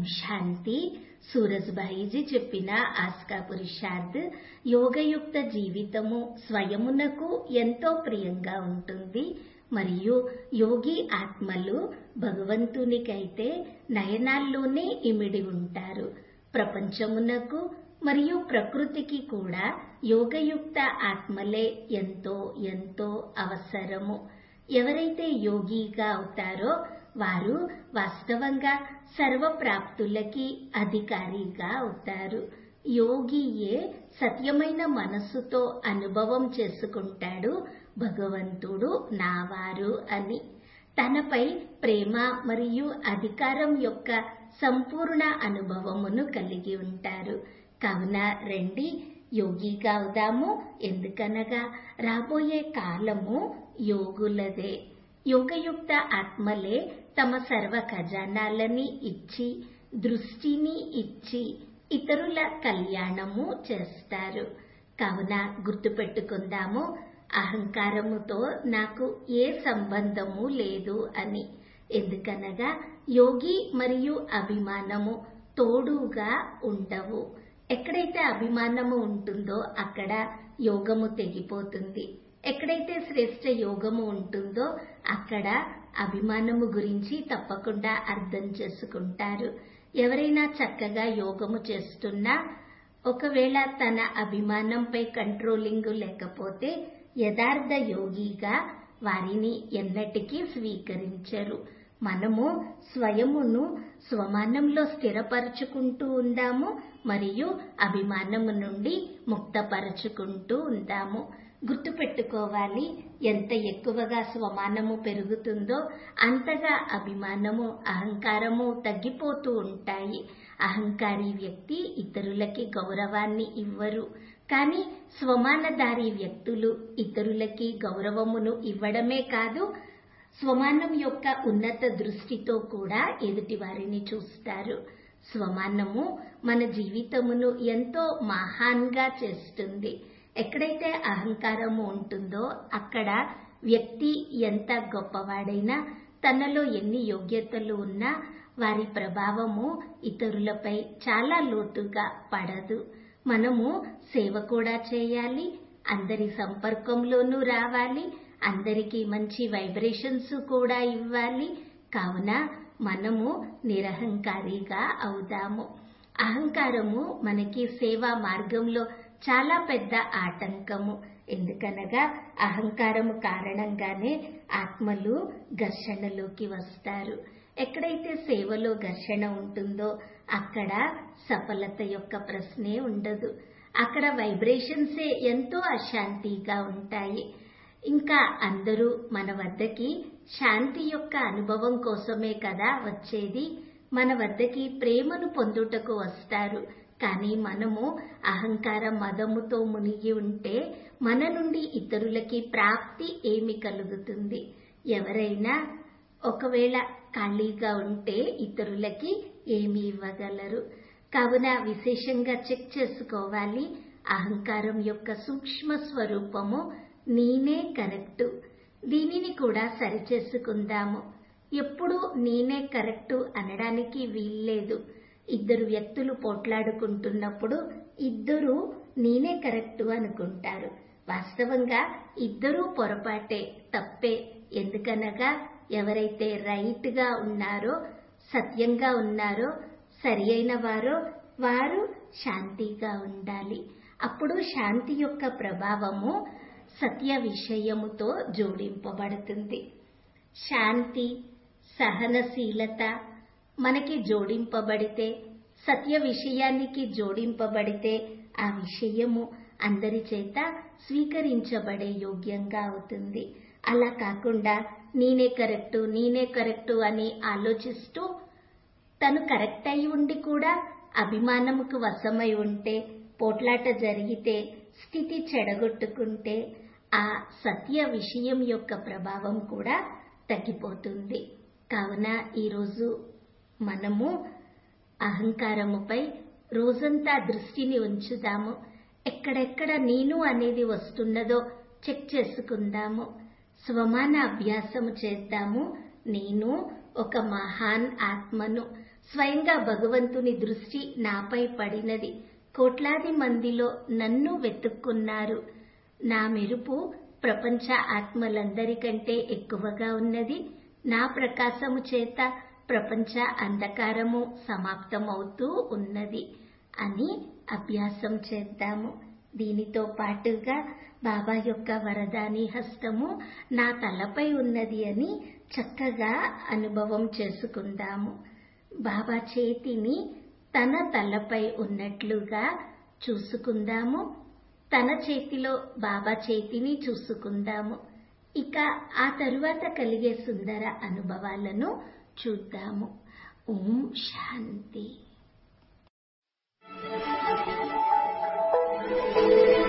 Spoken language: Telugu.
శాంతి సూరజ్భాయిజీ చెప్పిన ఆస్కా పురుషార్థ్ యోగయుక్త జీవితము స్వయమునకు ఎంతో ప్రియంగా ఉంటుంది మరియు యోగి ఆత్మలు భగవంతునికైతే నయనాల్లోనే ఇమిడి ఉంటారు ప్రపంచమునకు మరియు ప్రకృతికి కూడా యోగయుక్త ఆత్మలే ఎంతో ఎంతో అవసరము ఎవరైతే యోగిగా అవుతారో వారు వాస్తవంగా సర్వప్రాప్తులకి అధికారిగా అవుతారు యోగియే సత్యమైన మనస్సుతో అనుభవం చేసుకుంటాడు భగవంతుడు నావారు అని తనపై ప్రేమ మరియు అధికారం యొక్క సంపూర్ణ అనుభవమును కలిగి ఉంటారు కావున రండి యోగిగా అవుదాము ఎందుకనగా రాబోయే కాలము యోగులదే యోగయుక్త ఆత్మలే తమ సర్వ ఖజానాలని ఇచ్చి దృష్టిని ఇచ్చి ఇతరుల కళ్యాణము చేస్తారు కావున గుర్తుపెట్టుకుందాము అహంకారముతో నాకు ఏ సంబంధము లేదు అని ఎందుకనగా యోగి మరియు అభిమానము తోడుగా ఉండవు ఎక్కడైతే అభిమానము ఉంటుందో అక్కడ యోగము తెగిపోతుంది ఎక్కడైతే శ్రేష్ట యోగము ఉంటుందో అక్కడ అభిమానము గురించి తప్పకుండా అర్థం చేసుకుంటారు ఎవరైనా చక్కగా యోగము చేస్తున్నా ఒకవేళ తన అభిమానంపై కంట్రోలింగ్ లేకపోతే యథార్థ యోగిగా వారిని ఎన్నటికీ స్వీకరించరు మనము స్వయమును స్వమానంలో స్థిరపరచుకుంటూ ఉందాము మరియు అభిమానము నుండి ముక్తపరచుకుంటూ ఉందాము గుర్తుపెట్టుకోవాలి ఎంత ఎక్కువగా స్వమానము పెరుగుతుందో అంతగా అభిమానము అహంకారము తగ్గిపోతూ ఉంటాయి అహంకారి వ్యక్తి ఇతరులకి గౌరవాన్ని ఇవ్వరు కానీ స్వమానధారి వ్యక్తులు ఇతరులకి గౌరవమును ఇవ్వడమే కాదు స్వమానం యొక్క ఉన్నత దృష్టితో కూడా ఎదుటి వారిని చూస్తారు స్వమానము మన జీవితమును ఎంతో మహాన్గా చేస్తుంది ఎక్కడైతే అహంకారము ఉంటుందో అక్కడ వ్యక్తి ఎంత గొప్పవాడైనా తనలో ఎన్ని యోగ్యతలు ఉన్నా వారి ప్రభావము ఇతరులపై చాలా లోతుగా పడదు మనము సేవ కూడా చేయాలి అందరి సంపర్కంలోనూ రావాలి అందరికీ మంచి వైబ్రేషన్స్ కూడా ఇవ్వాలి కావున మనము నిరహంకారిగా అవుదాము అహంకారము మనకి సేవా మార్గంలో చాలా పెద్ద ఆటంకము ఎందుకనగా అహంకారము కారణంగానే ఆత్మలు ఘర్షణలోకి వస్తారు ఎక్కడైతే సేవలో ఘర్షణ ఉంటుందో అక్కడ సఫలత యొక్క ప్రశ్నే ఉండదు అక్కడ వైబ్రేషన్సే ఎంతో అశాంతిగా ఉంటాయి ఇంకా అందరూ మన వద్దకి శాంతి యొక్క అనుభవం కోసమే కదా వచ్చేది మన వద్దకి ప్రేమను పొందుటకు వస్తారు కానీ మనము అహంకార మదముతో మునిగి ఉంటే మన నుండి ఇతరులకి ప్రాప్తి ఏమి కలుగుతుంది ఎవరైనా ఒకవేళ ఖాళీగా ఉంటే ఇతరులకి ఏమి ఇవ్వగలరు కావున విశేషంగా చెక్ చేసుకోవాలి అహంకారం యొక్క సూక్ష్మ స్వరూపము నేనే కరెక్టు దీనిని కూడా సరిచేసుకుందాము ఎప్పుడు నేనే కరెక్టు అనడానికి వీల్లేదు ఇద్దరు వ్యక్తులు పోట్లాడుకుంటున్నప్పుడు ఇద్దరు నేనే కరెక్టు అనుకుంటారు వాస్తవంగా ఇద్దరూ పొరపాటే తప్పే ఎందుకనగా ఎవరైతే రైట్ గా ఉన్నారో సత్యంగా ఉన్నారో సరి అయిన వారో వారు శాంతిగా ఉండాలి అప్పుడు శాంతి యొక్క ప్రభావము సత్య విషయముతో జోడింపబడుతుంది శాంతి సహనశీలత మనకి జోడింపబడితే సత్య విషయానికి జోడింపబడితే ఆ విషయము అందరి చేత స్వీకరించబడే యోగ్యంగా అవుతుంది అలా కాకుండా నేనే కరెక్టు నేనే కరెక్టు అని ఆలోచిస్తూ తను కరెక్ట్ అయి ఉండి కూడా అభిమానముకు వశమై ఉంటే పోట్లాట జరిగితే స్థితి చెడగొట్టుకుంటే ఆ సత్య విషయం యొక్క ప్రభావం కూడా తగ్గిపోతుంది కావున ఈరోజు మనము అహంకారముపై రోజంతా దృష్టిని ఉంచుదాము ఎక్కడెక్కడ నేను అనేది వస్తున్నదో చెక్ చేసుకుందాము స్వమాన అభ్యాసము చేద్దాము నేను ఒక మహాన్ ఆత్మను స్వయంగా భగవంతుని దృష్టి నాపై పడినది కోట్లాది మందిలో నన్ను వెతుక్కున్నారు నా మెరుపు ప్రపంచ ఆత్మలందరికంటే ఎక్కువగా ఉన్నది నా ప్రకాశము చేత ప్రపంచ అంధకారము సమాప్తమవుతూ ఉన్నది అని అభ్యాసం చేద్దాము దీనితో పాటుగా బాబా యొక్క వరదాని హస్తము నా తలపై ఉన్నది అని చక్కగా అనుభవం చేసుకుందాము బాబా చేతిని తన తలపై ఉన్నట్లుగా చూసుకుందాము తన చేతిలో బాబా చేతిని చూసుకుందాము ఇక ఆ తరువాత కలిగే సుందర అనుభవాలను చూద్దాము ఓం శాంతి